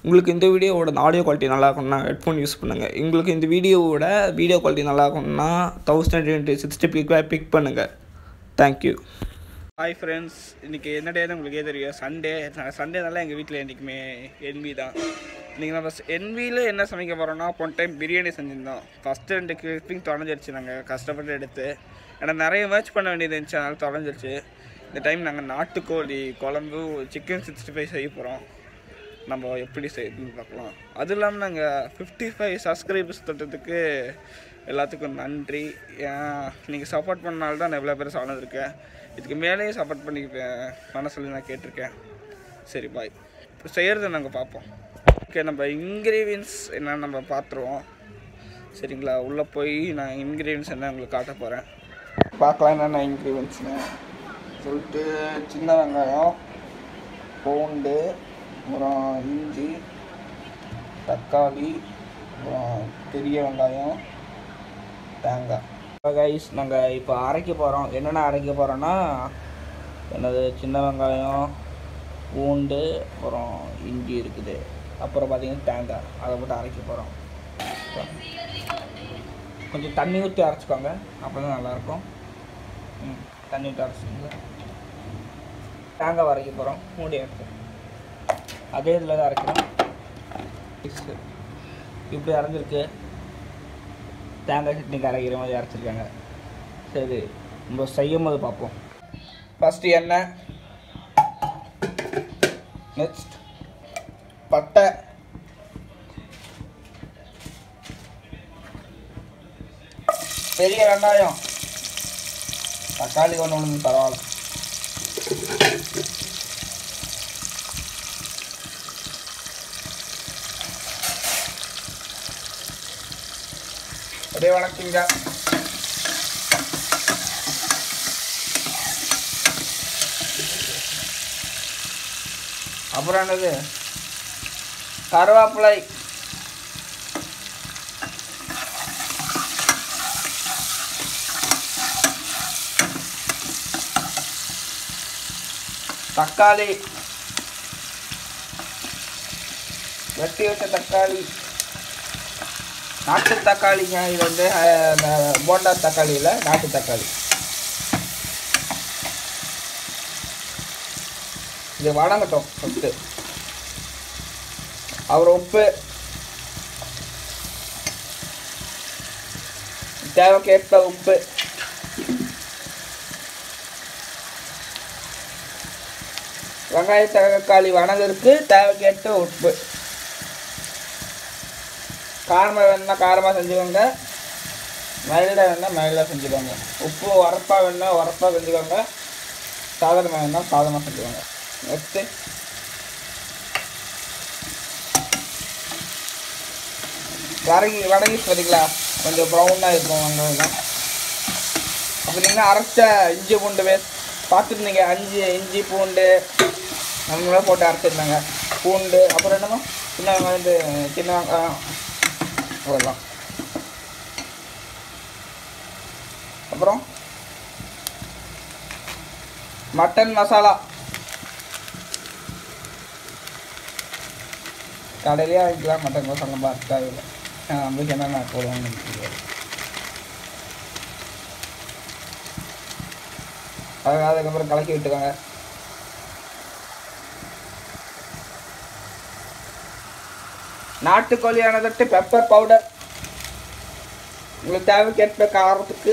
உங்களுக்கு இந்த வீடியோவோட ஆடியோ குவாலிட்டி நல்லா இருக்கணும்னா ஹெட்ஃபோன் யூஸ் பண்ணுங்கள் உங்களுக்கு இந்த வீடியோவோட வீடியோ குவாலிட்டி நல்லா இருக்கணும்னா thousand into sixty pick pick பண்ணுங்கள் தேங்க்யூ ஹாய் ஃப்ரெண்ட்ஸ் இன்றைக்கி என்ன டேன்னு உங்களுக்கே தெரியும் சண்டே சண்டேனால எங்கள் வீட்டில் என்றைக்குமே என்வி தான் இன்றைக்கி நம்ம என்வியில் என்ன சமைக்க போகிறோம்னா போன டைம் பிரியாணி செஞ்சுருந்தோம் ஃபஸ்ட்டு ரெண்டு கிளிப்பிங் தொலைஞ்சிருச்சு நாங்கள் கஷ்டப்பட்டு எடுத்து ஏன்னா நிறைய மேட்ச் பண்ண வேண்டியது இருந்துச்சு அதனால தொலைஞ்சிருச்சு இந்த டைம் நாங்கள் நாட்டுக்கோழி குழம்பு சிக்கன் சிக்ஸ்டி ஃபைவ் செய்ய போகிறோம் நம்ம எப்படி செய்யணும்னு பார்க்கலாம் அதுவும் இல்லாமல் நாங்கள் ஃபிஃப்டி ஃபைவ் சப்ஸ்கிரைபர்ஸ் தொட்டதுக்கு எல்லாத்துக்கும் நன்றி ஏன் நீங்கள் சப்போர்ட் பண்ணனால தான் நான் எவ்வளோ பேர் சாணந்திருக்கேன் இதுக்கு மேலேயே சப்போர்ட் பண்ணி அஹ், பண்ண சொல்லி நான் கேட்டிருக்கேன் சரி பாய் இப்போ செய்கிறத நாங்கள் பார்ப்போம் ஓகே நம்ம இன்க்ரீடியன்ஸ் என்னன்னு நம்ம பார்த்துருவோம் சரிங்களா உள்ளே போய் நான் இன்க்ரீடியன்ஸ் என்ன உங்களுக்கு காட்ட போகிறேன் பார்க்கலாம் என்னென்ன இன்க்ரீடியன்ஸ்னு சொல்லிட்டு சின்ன வெங்காயம் பூண்டு அப்புறம் இஞ்சி தக்காளி அப்புறம் பெரிய வெங்காயம் தேங்காய் கைஸ் நாங்கள் இப்போ அரைக்க போகிறோம் என்னென்ன அரைக்க போகிறோன்னா என்னது சின்ன வெங்காயம் பூண்டு அப்புறம் இஞ்சி இருக்குது அப்புறம் பார்த்தீங்கன்னா தேங்காய் அதை போட்டு அரைக்க போகிறோம் கொஞ்சம் தண்ணி ஊற்றி அரைச்சிக்கோங்க அப்போ தான் நல்லாயிருக்கும் ம் தண்ணி ஊற்றி அரைச்சிக்கோங்க தேங்காய் அரைக்க போகிறோம் மூடி எடுத்து அதே இதில் தான் அரைக்கிறோம் Yes. இப்படி அரைஞ்சிருக்கு தேங்காய் சட்னிக்கு அரைக்கிற மாதிரி அரைச்சிருக்காங்க சரி நம்ம செய்யும் போது பார்ப்போம் ஃபஸ்ட்டு எண்ணெய் நெக்ஸ்ட் பட்டை பெரிய வெங்காயம் தக்காளி ஒன்று ஒன்று பரவாயில்ல அப்படியே வணக்கிங்க அப்புறம் என்னது கருவேப்பிலை தக்காளி வெட்டி வச்ச தக்காளி நாட்டு தக்காளிங்க இது வந்து அஹ், இந்த போண்டா தக்காளி இல்லை நாட்டு தக்காளி இது வணங்கட்டும் ஃபஸ்ட்டு அப்புறம் உப்பு தேவைக்கேற்ப உப்பு வெங்காய தக்காளி வணங்கிருக்கு தேவைக்கேற்ற உப்பு காரமாக வேணும்னா காரமாக செஞ்சுக்கோங்க மைல்டாக வேணும்னா மைல்டாக செஞ்சுக்கோங்க உப்பு உரப்பாக வேணும்னா உரப்பாக செஞ்சுக்கோங்க சாதனமாக வேணும்னா சாதனமாக செஞ்சுக்கோங்க நெக்ஸ்ட்டு வதங்கி வதங்கி பார்த்தீங்களா கொஞ்சம் ப்ரௌனாக இருக்கும் வெங்காயம் அப்படின்னா அரைச்ச இஞ்சி பூண்டு வேஸ்ட் பார்த்துருந்தீங்க அஞ்சு இஞ்சி பூண்டு நம்மளாம் போட்டு அரைச்சிருந்தாங்க பூண்டு அப்புறம் என்னமோ சின்ன வெங்காயம் இது சின்ன வெங்காயம் அவ்வளோதான் அப்புறம் மட்டன் மசாலா கடையிலே வாங்கிக்கலாம் மட்டன் மசாலா பார்த்து தேவையில்லை நம்மளுக்கு என்னென்ன போடுவாங்கன்னு தெரியாது அது அதுக்கப்புறம் கலக்கி விட்டுக்கோங்க நாட்டுக்கோழியான தொட்டு பெப்பர் பவுடர் உங்களுக்கு தேவைக்கேற்ப காரத்துக்கு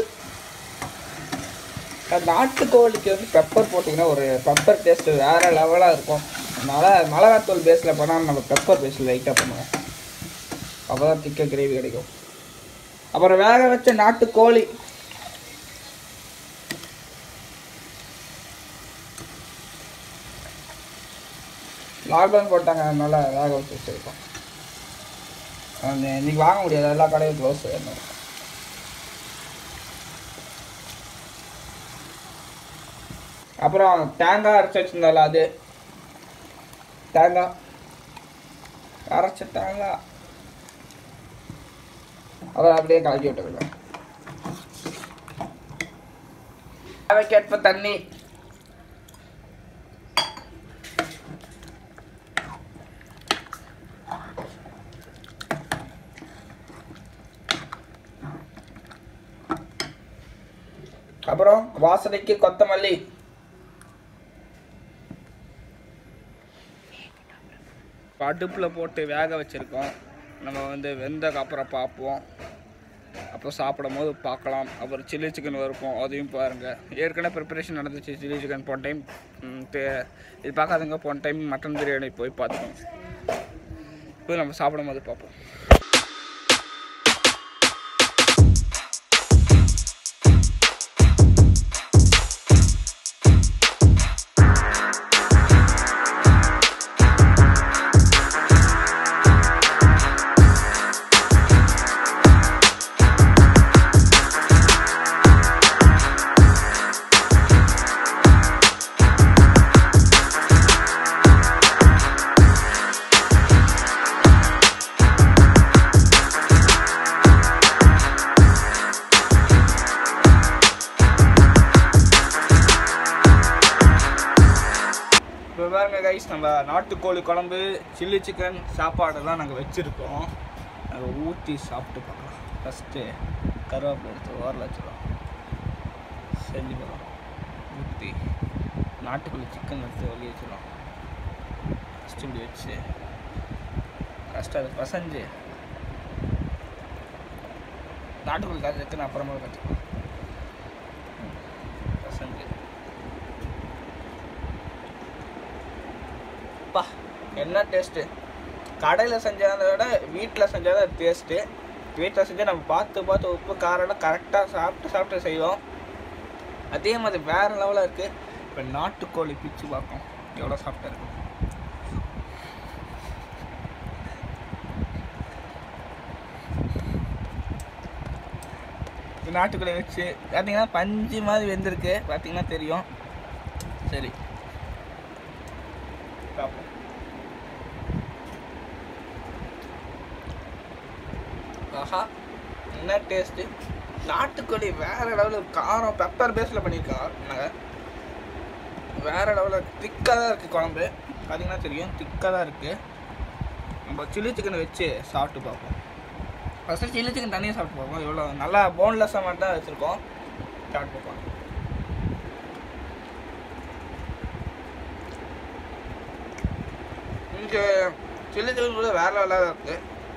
அந்த நாட்டுக்கோழிக்கு வந்து பெப்பர் போட்டிங்கன்னா ஒரு பெப்பர் டேஸ்ட்டு வேறு லெவலாக இருக்கும் அதனால் மிளகாத்தூள் பேஸில் பண்ணால் நம்ம பெப்பர் பேஸில் லைட்டாக பண்ணுவோம் அப்போ தான் திக்க கிரேவி கிடைக்கும் அப்புறம் வேக வச்ச நாட்டுக்கோழி லாக்டவுன் போட்டாங்க அதனால வேக வச்சு வச்சுருக்கோம் அந்த இன்னைக்கு வாங்க முடியாது எல்லா கடையும் க்ளோஸ் அப்புறம் தேங்காய் அரைச்சி வச்சிருந்தால அது தேங்காய் அரைச்ச தேங்காய் அப்புறம் அப்படியே கலக்கி விட்டுருக்கேன் தேவைக்கேற்ப தண்ணி அப்புறம் வாசனைக்கு கொத்தமல்லி அடுப்பில் போட்டு வேக வச்சுருக்கோம் நம்ம வந்து வெந்தக்கு அப்புறம் பார்ப்போம் அப்புறம் சாப்பிடும் போது பார்க்கலாம் அப்புறம் சில்லி சிக்கன் வறுப்போம் அதையும் பாருங்கள் ஏற்கனவே ப்ரிப்பரேஷன் நடந்துச்சு சில்லி சிக்கன் போன டைம் இது பார்க்காதங்க போன டைம் மட்டன் பிரியாணி போய் பார்த்தோம் இப்போ நம்ம சாப்பிடும் போது பார்ப்போம் இப்போ பாருங்க கைஸ் நம்ம நாட்டுக்கோழி குழம்பு சில்லி சிக்கன் சாப்பாடெல்லாம் நாங்கள் வச்சுருக்கோம் நாங்கள் ஊற்றி சாப்பிட்டு பார்க்கலாம் ஃபஸ்ட்டு கருவேப்பிலை எடுத்து ஓரில் வச்சிடலாம் செஞ்சு பார்க்கலாம் ஊற்றி நாட்டுக்கோழி சிக்கன் எடுத்து வெளியே வச்சிடலாம் ஃபஸ்ட்டு இப்படி வச்சு ஃபஸ்ட்டு அதை பசஞ்சு நாட்டுக்கோழி காய்ச்சி சிக்கன் அப்புறமா கற்றுக்கலாம் பசஞ்சு அப்பா என்ன டேஸ்ட்டு கடையில் செஞ்சதை விட வீட்டில் செஞ்சால் டேஸ்ட்டு வீட்டில் செஞ்சால் நம்ம பார்த்து பார்த்து உப்பு காரெல்லாம் கரெக்டாக சாப்பிட்டு சாப்பிட்டு செய்வோம் அதே மாதிரி வேறு லெவலில் இருக்குது இப்போ நாட்டுக்கோழி பிச்சு பார்ப்போம் எவ்வளோ சாப்பிட்டா இருக்கு இந்த நாட்டுக்கோழி வச்சு பார்த்தீங்கன்னா பஞ்சு மாதிரி வெந்திருக்கு பார்த்தீங்கன்னா தெரியும் சரி பார்ப்போம் ஆஹா என்ன டேஸ்ட்டு நாட்டுக்கோழி வேற லெவலில் காரம் பெப்பர் பேஸில் பண்ணியிருக்காங்க வேற லெவலில் திக்காக தான் இருக்குது குழம்பு பார்த்தீங்கன்னா தெரியும் திக்காக தான் இருக்குது நம்ம சில்லி சிக்கன் வச்சு சாப்பிட்டு பார்ப்போம் ஃபஸ்ட்டு சில்லி சிக்கன் தனியாக சாப்பிட்டு பார்ப்போம் எவ்வளோ நல்லா போன்லெஸ்ஸாக மட்டும் தான் வச்சுருக்கோம் சாப்பிட்டு பார்ப்போம் இங்கே சில்லி சிக்கன் கூட வேற லெவலாக இருக்குது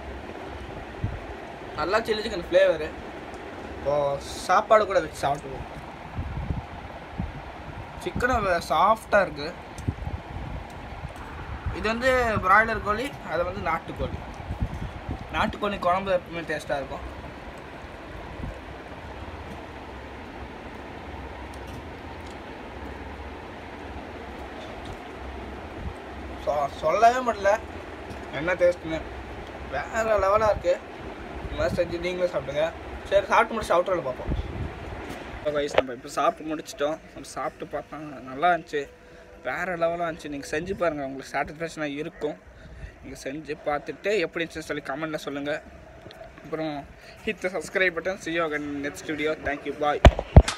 நல்லா சில்லி சிக்கன் ஃப்ளேவரு இப்போ சாப்பாடு கூட வச்சு சாப்பிட்டுவோம் சிக்கனும் சாஃப்டாக இருக்குது இது வந்து பிராய்லர் கோழி அது வந்து நாட்டுக்கோழி நாட்டுக்கோழி குழம்பு எப்பவுமே டேஸ்ட்டாக இருக்கும் சொ- சொல்லவே முடியல என்ன டேஸ்ட்டுன்னு வேறு லெவலாக இருக்குது இந்த மாதிரி செஞ்சு நீங்களும் சாப்பிடுங்க சரி சாப்பிட்டு முடிச்சு அவுட்டரில் பார்ப்போம் வயசு நம்ம இப்போ சாப்பிட்டு முடிச்சிட்டோம் நம்ம சாப்பிட்டு பார்த்தோம் நல்லா இருந்துச்சு வேறு லெவலாக இருந்துச்சு நீங்கள் செஞ்சு பாருங்கள் உங்களுக்கு சாட்டிஸ்ஃபேக்ஷனாக இருக்கும் நீங்கள் செஞ்சு பார்த்துட்டு எப்படி இருந்துச்சுன்னு சொல்லி கமெண்ட்டில் சொல்லுங்கள் அப்புறம் hit subscribe button see you next video thank you பாய்